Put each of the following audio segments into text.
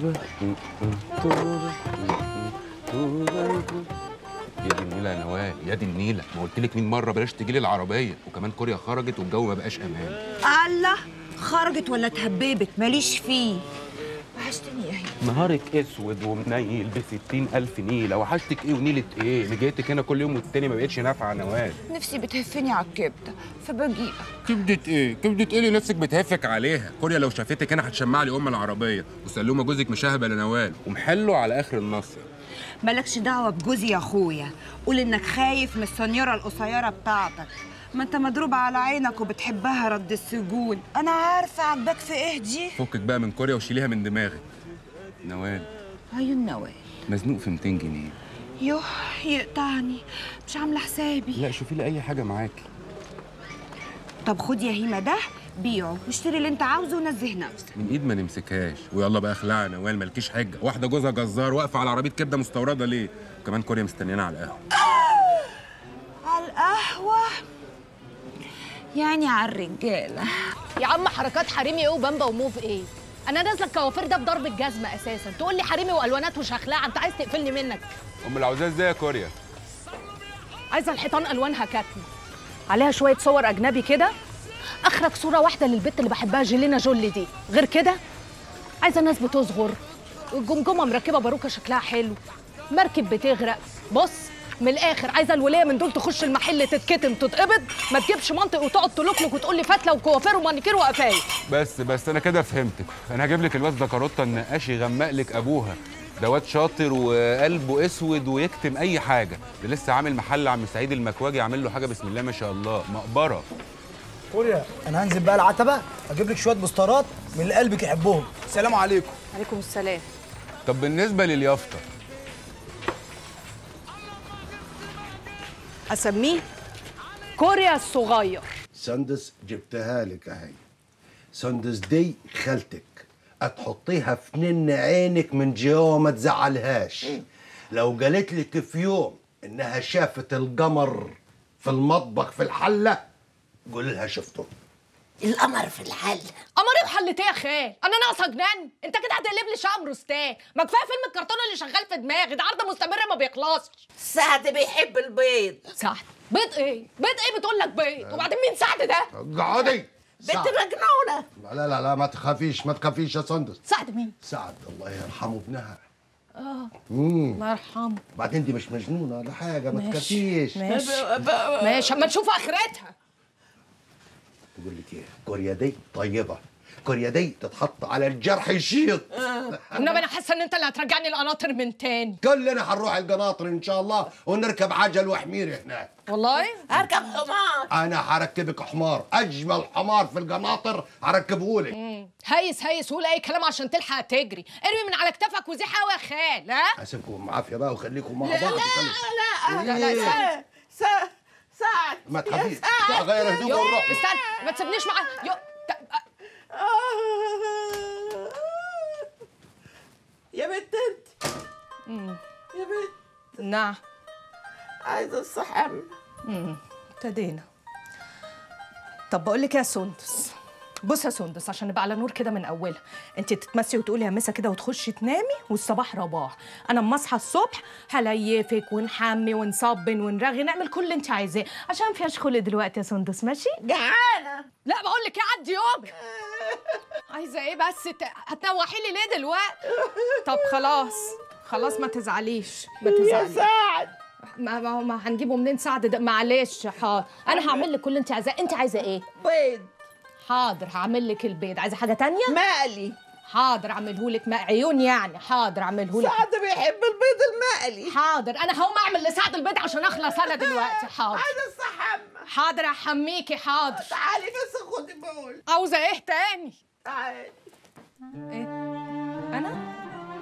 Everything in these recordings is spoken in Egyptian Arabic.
توبة توبة توبة يا دي النيلة يا نوال يا دي النيلة ما قلت لك 100 مرة بلاش تجيلي العربية وكمان كوريا خرجت والجو ما بقاش أمان الله خرجت ولا اتهببت ماليش فيه وحشتني يا هي نهارك اسود ومنيل ب 60000 نيلة وحشتك ايه ونيلة ايه؟ اللي جايتك هنا كل يوم والتاني ما بقتش نافعة يا نوال نفسي بتهفني على الكبده فبجيء كبدة ايه؟ كبدة ايه اللي نفسك بتهفك عليها؟ كوريا لو شافتك هنا هتشمع لي ام العربية وسلومة جوزك مشاهبة لنوال ومحله على اخر النصر مالكش دعوه بجوزي يا اخويا قول انك خايف من السنيوره القصيره بتاعتك ما انت مضروب على عينك وبتحبها رد السجون انا عارفه عجبك في ايه دي فكك بقى من كوريا وشيليها من دماغك نوال عيون نوال مزنوق في 200 جنيه يوه يقطعني مش عامله حسابي لا شوفي لي اي حاجة معاكي طب خد يا هيما ده بيعه واشتري اللي انت عاوزه ونزه نفسك من ايد ما نمسكهاش ويلا بقى اخلعها نوال مالكيش حجه واحده جوزها جزار واقفه على عربيه كبده مستورده ليه وكمان كوريا مستنيانا على القهوه على القهوه يعني على الرجاله يا عم حركات حريمي ايه وبامبا وموف ايه انا نازله الكوافير ده بضرب الجزمه اساسا تقول لي حريمي والوانات وشخلاعه انت عايز تقفلني منك ام العوزاه ازاي يا كوريا عايزه الحيطان الوانها كاتمه عليها شويه صور اجنبي كده اخرك صوره واحده للبت اللي بحبها جيلينا جولي دي غير كده عايزه ناس بتصغر والجمجمه مركبه باروكه شكلها حلو مركب بتغرق بص من الاخر عايزه الوليه من دول تخش المحل تتكتم تتقبض ما تجيبش منطق وتقعد تلوكلك وتقول لي فتله وكوافير ومانيكير وقفايه بس بس انا كده فهمتك انا هجيب لك الواد ده كاروتا النقاش يغمق لك ابوها ده واد شاطر وقلبه اسود ويكتم اي حاجه ده لسه عامل محل عم سعيد المكواجي عامل له حاجه بسم الله ما شاء الله مقبره كوريا انا هنزل بقى العتبه اجيب لك شويه بوسترات من اللي قلبك يحبهم سلام عليكم عليكم السلام طب بالنسبه لليافطه اسميه كوريا الصغير سندس جبتها لك اهي سندس دي خالتك هتحطيها في نن عينك من جوا ما تزعلهاش لو قالت لك في يوم انها شافت القمر في المطبخ في الحله قول لها شفته القمر في الحل قمري وحلت ايه يا خال انا ناقصه جنان انت كده هتقلب لي شقم رستاه ما كفايه فيلم الكرتون اللي شغال في دماغي ده عرض مستمر ما بيخلصش سعد بيحب البيض سعد بيض ايه بيض ايه بتقول لك بيض وبعدين مين سعد ده اقعدي بنت سعد. مجنونه لا لا لا ما تخافيش ما تخافيش يا سندس سعد مين سعد الله يرحمه ابنها الله يرحمه بعدين دي مش مجنونه ولا حاجه ما ماشي. تخافيش ماشي ماشي اما نشوف اخرتها بقول لك ايه كوريا دي طيبه كوريا دي تتحط على الجرح يشيط انما انا حاسه ان انت اللي هترجعني القناطر من تاني كلنا هنروح القناطر ان شاء الله ونركب عجل وحمير هناك والله اركب حمار انا هركبك حمار اجمل حمار في القناطر هركبه لك هيس هيس ولا اي كلام عشان تلحق تجري ارمي من على كتفك وزيح قوي يا خال ها اسيبكم بعافيه بقى وخليكم مع بعض لا خلي- لا لا إيه؟ لا سعد سعد ما يا تخافيش سعد. غير هدوء يو ونروح استنى ما تسيبنيش معاه يو ت- يا بنت انت يا بنت نعم عايزه الصحن ابتدينا طب بقول لك يا سندس بص يا سندس عشان نبقى على نور كده من اولها انت تتمسي وتقولي يا مسا كده وتخشي تنامي والصباح رباح انا اما اصحى الصبح هليفك ونحمي ونصبن ونرغي نعمل كل اللي انت عايزاه عشان فيهاش خلق دلوقتي يا سندس ماشي جعانه لا بقول لك ايه عدي يومك عايزه ايه بس ت... هتنوحي لي ليه دلوقتي طب خلاص خلاص ما تزعليش ما يا تزعليش سعد ما ما, ما هنجيبه منين سعد ده معلش حاضر انا هعمل لك كل اللي انت عايزاه انت عايزه ايه بيض حاضر هعمل لك البيض عايزه حاجه تانية مقلي حاضر اعمله لك ما عيون يعني حاضر اعمله لك سعد بيحب البيض المقلي حاضر انا هقوم اعمل لسعد البيض عشان اخلص انا دلوقتي حاضر عايزه الصحن حاضر احميكي حاضر تعالي بس خدي بول عاوزه ايه تاني تعالي ايه انا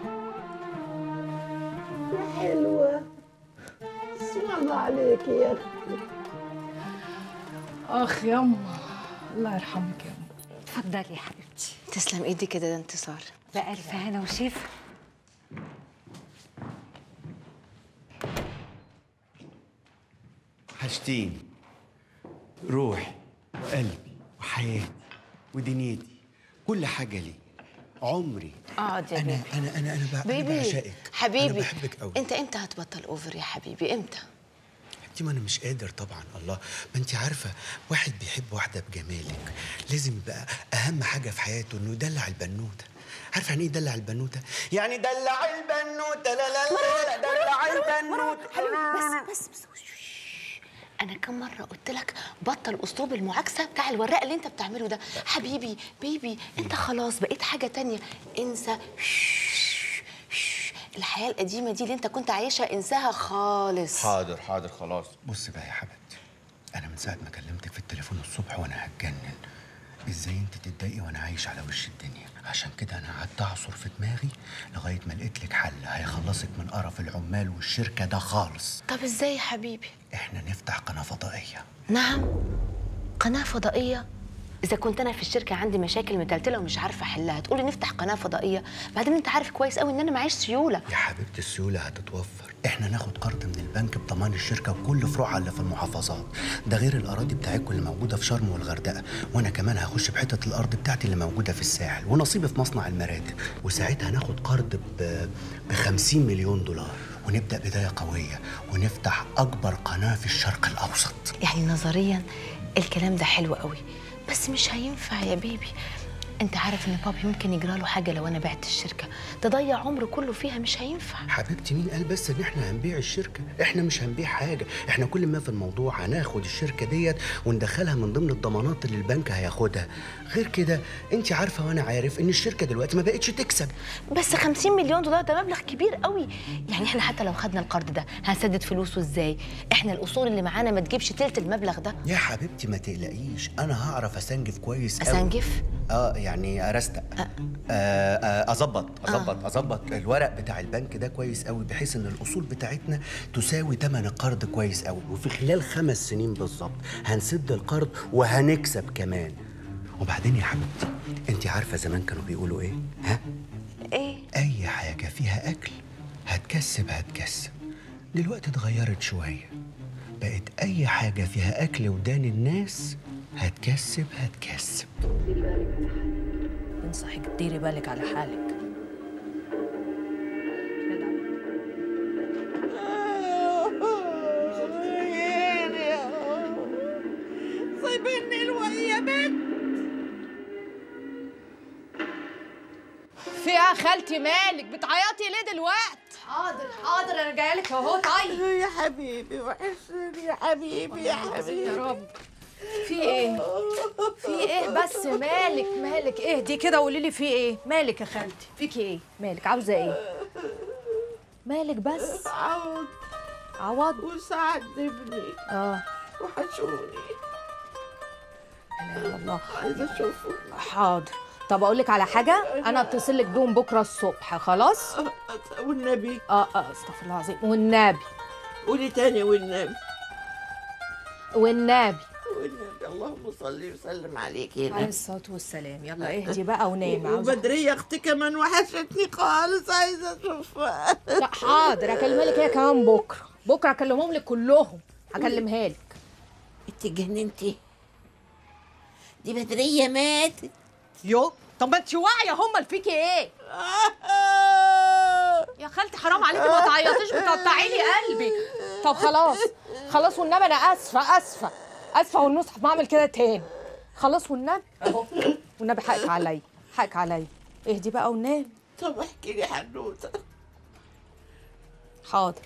يا حلوه اسم الله عليك يا اختي اخ يما الله يرحمك يما اتفضلي يا حبيبتي تسلم ايدي كده ده انتصار بألف هنا وشفا وحشتيني روحي وقلبي وحياتي ودنيتي كل حاجة لي عمري اقعد يا انا بيبي انا انا انا, بع- أنا بيبي بعشقك حبيبي انا بحبك قوي انت امتى هتبطل اوفر يا حبيبي امتى انت ما انا مش قادر طبعا الله ما انت عارفه واحد بيحب واحده بجمالك لازم يبقى اهم حاجه في حياته انه يدلع البنوته عارفه يعني ايه يدلع البنوته يعني دلع البنوته لا لا لا, لا دلع البنوته حبيبي بس بس بس انا كم مره قلت لك بطل اسلوب المعاكسه بتاع الوراق اللي انت بتعمله ده حبيبي بيبي انت خلاص بقيت حاجه تانية انسى الحياه القديمه دي اللي انت كنت عايشها انساها خالص حاضر حاضر خلاص بص بقى يا حبيبتي انا من ساعه ما كلمتك في التليفون الصبح وانا هتجنن ازاي انت تتضايقي وانا عايش على وش الدنيا عشان كده انا قعدت اعصر في دماغي لغايه ما لقيت لك حل هيخلصك من قرف العمال والشركه ده خالص طب ازاي يا حبيبي احنا نفتح قناه فضائيه نعم قناه فضائيه اذا كنت انا في الشركه عندي مشاكل متلتله ومش عارفه احلها تقولي نفتح قناه فضائيه بعدين انت عارف كويس قوي ان انا معيش سيوله يا حبيبتي السيوله هتتوفر احنا ناخد قرض من البنك بضمان الشركه وكل فروعها اللي في المحافظات ده غير الاراضي بتاعتكم اللي موجوده في شرم والغردقه وانا كمان هخش بحته الارض بتاعتي اللي موجوده في الساحل ونصيبي في مصنع المراتب وساعتها هناخد قرض ب ب 50 مليون دولار ونبدا بدايه قويه ونفتح اكبر قناه في الشرق الاوسط يعني نظريا الكلام ده حلو قوي بس مش هينفع يا بيبي انت عارف ان بابي ممكن يجرى له حاجه لو انا بعت الشركه تضيع عمره كله فيها مش هينفع حبيبتي مين قال بس ان احنا هنبيع الشركه احنا مش هنبيع حاجه احنا كل ما في الموضوع هناخد الشركه ديت وندخلها من ضمن الضمانات اللي البنك هياخدها غير كده انت عارفه وانا عارف ان الشركه دلوقتي ما بقتش تكسب بس 50 مليون دولار ده مبلغ كبير قوي يعني احنا حتى لو خدنا القرض ده هنسدد فلوسه ازاي احنا الاصول اللي معانا ما تجيبش تلت المبلغ ده يا حبيبتي ما تقلقيش انا هعرف اسنجف كويس قوي اسنجف اه يعني ارستق آه آه اظبط اظبط اظبط الورق بتاع البنك ده كويس قوي بحيث ان الاصول بتاعتنا تساوي ثمن القرض كويس قوي وفي خلال خمس سنين بالظبط هنسد القرض وهنكسب كمان وبعدين يا حبيبتي انت عارفه زمان كانوا بيقولوا ايه ها ايه اي حاجه فيها اكل هتكسب هتكسب دلوقتي اتغيرت شويه بقت اي حاجه فيها اكل ودان الناس هتكسب هتكسب انصحك تديري بالك على حالك سيبني الوقت يا بنت في ايه يا خالتي مالك بتعيطي ليه دلوقتي حاضر حاضر انا جايه لك اهو طيب يا حبيبي وحشني يا حبيبي يا حبيبي يا رب في ايه في ايه بس مالك مالك اهدي كده قولي لي في ايه مالك يا خالتي فيكي ايه مالك عاوزه ايه مالك بس عوض عوض وسعد ابني اه وحشوني لا اله الا الله عايزه اشوفه حاضر طب اقول لك على حاجه انا اتصل لك بيهم بكره الصبح خلاص والنبي اه اه استغفر الله العظيم والنبي قولي تاني والنبي والنبي والنبي اللهم صل وسلم عليك يا عليه نبي الصلاه والسلام يلا اهدي بقى ونامي عاوزة وبدرية اختي كمان وحشتني خالص عايزه اشوفها لا حاضر هكلمها لك هي كمان بكره بكره هكلمهم لك كلهم هكلمها لك انت جننتي دي بدرية ماتت يو طب ما انت واعيه هم فيكي ايه يا خالتي حرام عليكي ما تعيطيش بتقطعي لي قلبي طب خلاص خلاص والنبي انا اسفه اسفه اسفه والنصح ما اعمل كده تاني خلاص والنبي اهو والنبي حقك عليا حقك عليا اهدي بقى ونام طب احكي لي حنوته حاضر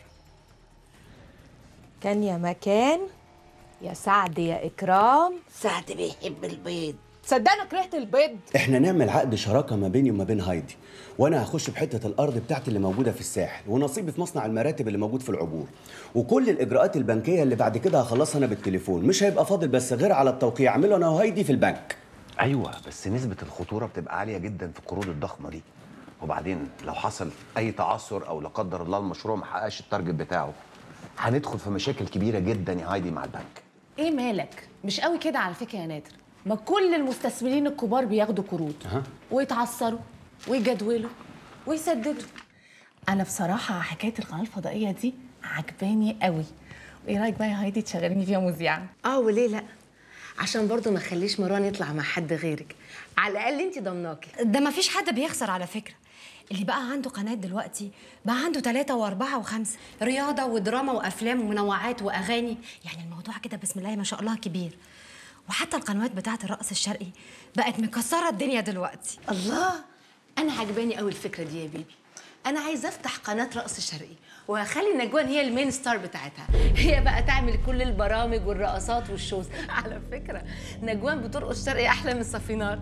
كان يا مكان يا سعد يا اكرام سعد بيحب البيض صدقني كرهت البيض احنا نعمل عقد شراكه ما بيني وما بين هايدي وانا هخش بحته الارض بتاعتي اللي موجوده في الساحل ونصيبي في مصنع المراتب اللي موجود في العبور وكل الاجراءات البنكيه اللي بعد كده هخلصها انا بالتليفون مش هيبقى فاضل بس غير على التوقيع اعمله انا وهايدي في البنك ايوه بس نسبه الخطوره بتبقى عاليه جدا في القروض الضخمه دي وبعدين لو حصل اي تعثر او لا قدر الله المشروع ما حققش التارجت بتاعه هندخل في مشاكل كبيره جدا يا هايدي مع البنك ايه مالك مش قوي كده على فكره يا نادر ما كل المستثمرين الكبار بياخدوا قروض ويتعثروا ويجدولوا ويسددوا انا بصراحه حكايه القناه الفضائيه دي عجباني قوي وايه رايك بقى يا هايدي تشغليني فيها مذيعه اه وليه لا عشان برضو ما خليش مروان يطلع مع حد غيرك على الاقل انت ضمناكي ده ما فيش حد بيخسر على فكرة اللي بقى عنده قناة دلوقتي بقى عنده ثلاثة وأربعة وخمسة رياضة ودراما وأفلام ومنوعات وأغاني يعني الموضوع كده بسم الله ما شاء الله كبير وحتى القنوات بتاعة الرقص الشرقي بقت مكسرة الدنيا دلوقتي الله انا عجباني قوي الفكره دي يا بيبي انا عايزه افتح قناه رقص شرقي وهخلي نجوان هي المين ستار بتاعتها هي بقى تعمل كل البرامج والرقصات والشوز على فكره نجوان بترقص شرقي احلى من صفينار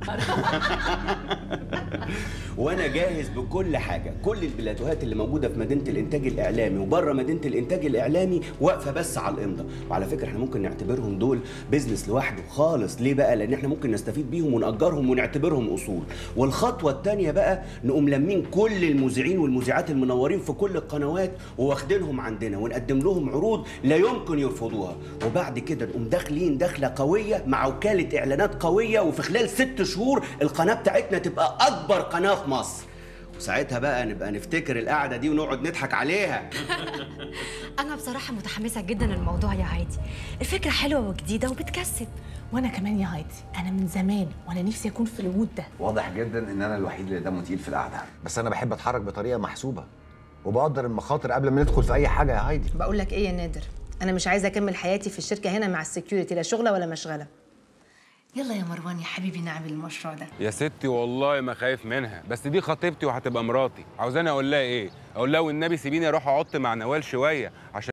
وانا جاهز بكل حاجه كل البلاتوهات اللي موجوده في مدينه الانتاج الاعلامي وبره مدينه الانتاج الاعلامي واقفه بس على الامضه وعلى فكره احنا ممكن نعتبرهم دول بيزنس لوحده خالص ليه بقى لان احنا ممكن نستفيد بيهم ونأجرهم ونعتبرهم اصول والخطوه الثانيه بقى نقوم لمين كل المذيعين والمذيعات المنورين في كل القنوات وواخدينهم عندنا ونقدم لهم عروض لا يمكن يرفضوها وبعد كده نقوم داخلين دخله قويه مع وكاله اعلانات قويه وفي خلال ست شهور القناه بتاعتنا تبقى اكبر قناه في مصر وساعتها بقى نبقى نفتكر القعده دي ونقعد نضحك عليها أنا بصراحة متحمسة جدا للموضوع يا هايدي الفكرة حلوة وجديدة وبتكسب وانا كمان يا هايدي انا من زمان وانا نفسي اكون في المود ده واضح جدا ان انا الوحيد اللي دمه تقيل في القعده بس انا بحب اتحرك بطريقه محسوبه وبقدر المخاطر قبل ما ندخل في اي حاجه يا هايدي بقول لك ايه يا نادر انا مش عايزه اكمل حياتي في الشركه هنا مع السكيورتي لا شغله ولا مشغله يلا يا مروان يا حبيبي نعمل المشروع ده يا ستي والله ما خايف منها بس دي خطيبتي وهتبقى مراتي عاوزاني اقول لها ايه اقول لها والنبي سيبيني اروح اقعد مع نوال شويه عشان